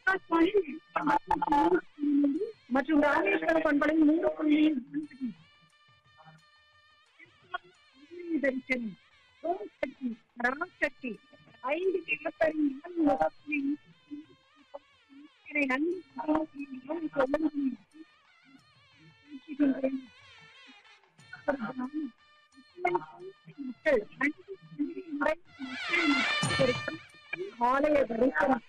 ஆகாஷ்வாணி மற்றும் ராமேஸ்வரம் பண்பலை மூன்று புள்ளி தரிசனம் ஓம் சக்தி ராம் சக்தி ஐந்து நிலப்பரி முகப்பரி நன்றி சொல்லுகிறேன் ஆலய தரிசனம்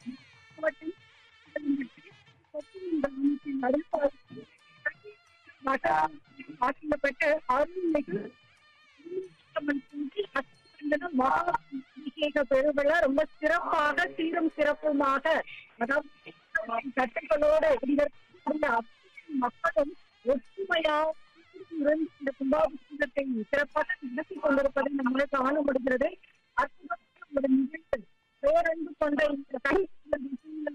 ஆக்கப்பட்ட அருள்மிகு அபிஷேக பெருவிழா ரொம்ப சிறப்பாக சீரும் சிறப்புமாக அதாவது சட்டங்களோடு இந்த மக்களும் ஒற்றுமையாக இருந்து இந்த கும்பாபிஷேகத்தை சிறப்பாக நடத்தி கொண்டிருப்பதை நம்மளால் காண முடிகிறது அற்புதமான ஒரு நிகழ்வு பேரன்பு கொண்ட இந்த கைகளுக்கு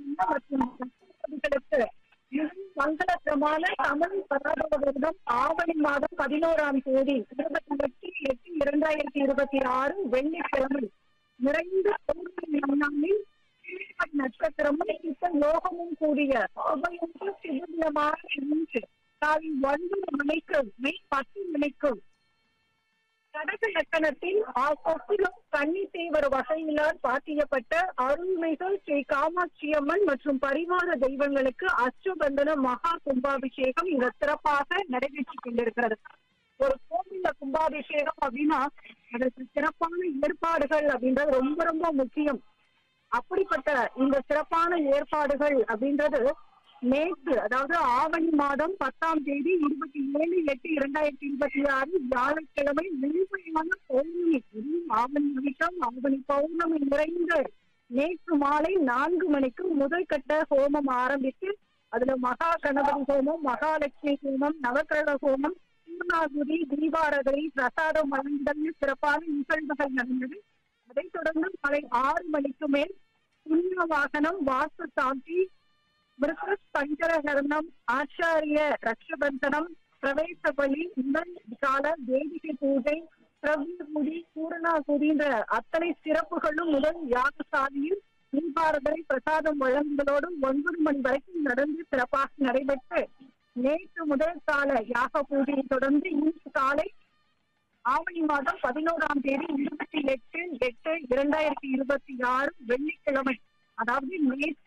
மங்களகரமான தமிழ் பராபர வருடம் ஆவணி மாதம் பதினோராம் தேதி இருபத்தி எட்டு எட்டு இரண்டாயிரத்தி இருபத்தி ஆறு வெள்ளிக்கிழமை நிறைந்த பௌர்ணமி நாளில் நட்சத்திரமும் சித்த யோகமும் கூடிய உபயோக சிவலியமாக இருந்து காலை ஒன்பது மணிக்கு மெய் பத்து மணிக்கு கடக லக்கணத்தில் கொப்பிலும் கன்னி தேவர் வகையிலால் பாட்டியப்பட்ட அருள்மிகு ஸ்ரீ காமாட்சி அம்மன் மற்றும் பரிவார தெய்வங்களுக்கு அஷ்டபந்தன மகா கும்பாபிஷேகம் இங்க சிறப்பாக நடைபெற்றுக் கொண்டிருக்கிறது ஒரு கோவில்ல கும்பாபிஷேகம் அப்படின்னா அதற்கு சிறப்பான ஏற்பாடுகள் அப்படின்றது ரொம்ப ரொம்ப முக்கியம் அப்படிப்பட்ட இந்த சிறப்பான ஏற்பாடுகள் அப்படின்றது நேற்று அதாவது ஆவணி மாதம் பத்தாம் தேதி இருபத்தி ஏழு எட்டு இரண்டாயிரத்தி இருபத்தி ஆறு வியாழக்கிழமை முழுமையான பௌர்ணமி அதுவும் ஆவணி நிமிஷம் ஆவணி பௌர்ணமி நிறைந்த நேற்று மாலை நான்கு மணிக்கு முதல் கட்ட ஹோமம் ஆரம்பித்து அதுல மகா கணபதி ஹோமம் மகாலட்சுமி ஹோமம் நவக்கிரக ஹோமம் பூர்ணாகுதி தீபாரதனை பிரசாதம் வழங்குதல் சிறப்பான நிகழ்வுகள் நடந்தது அதைத் தொடர்ந்து மாலை ஆறு மணிக்கு மேல் புண்ணிய வாகனம் வாசு சாந்தி மிருகஸ் பஞ்சரகரணம் ஆச்சாரிய ரக்ஷபந்தனம் பிரவேச பலி முதல் கால வேதிகை பூஜை பிரபுதி பூரணாகுதின்ற அத்தனை சிறப்புகளும் முதல் யாகசாலையில் தீபாரதனை பிரசாதம் வழங்குவதோடு ஒன்பது மணி வரைக்கும் நடந்து சிறப்பாக நடைபெற்று நேற்று முதல் கால யாக பூஜையை தொடர்ந்து இன்று காலை ஆவணி மாதம் பதினோராம் தேதி இருபத்தி எட்டு எட்டு இரண்டாயிரத்தி இருபத்தி ஆறு வெள்ளிக்கிழமை அதாவது நேற்று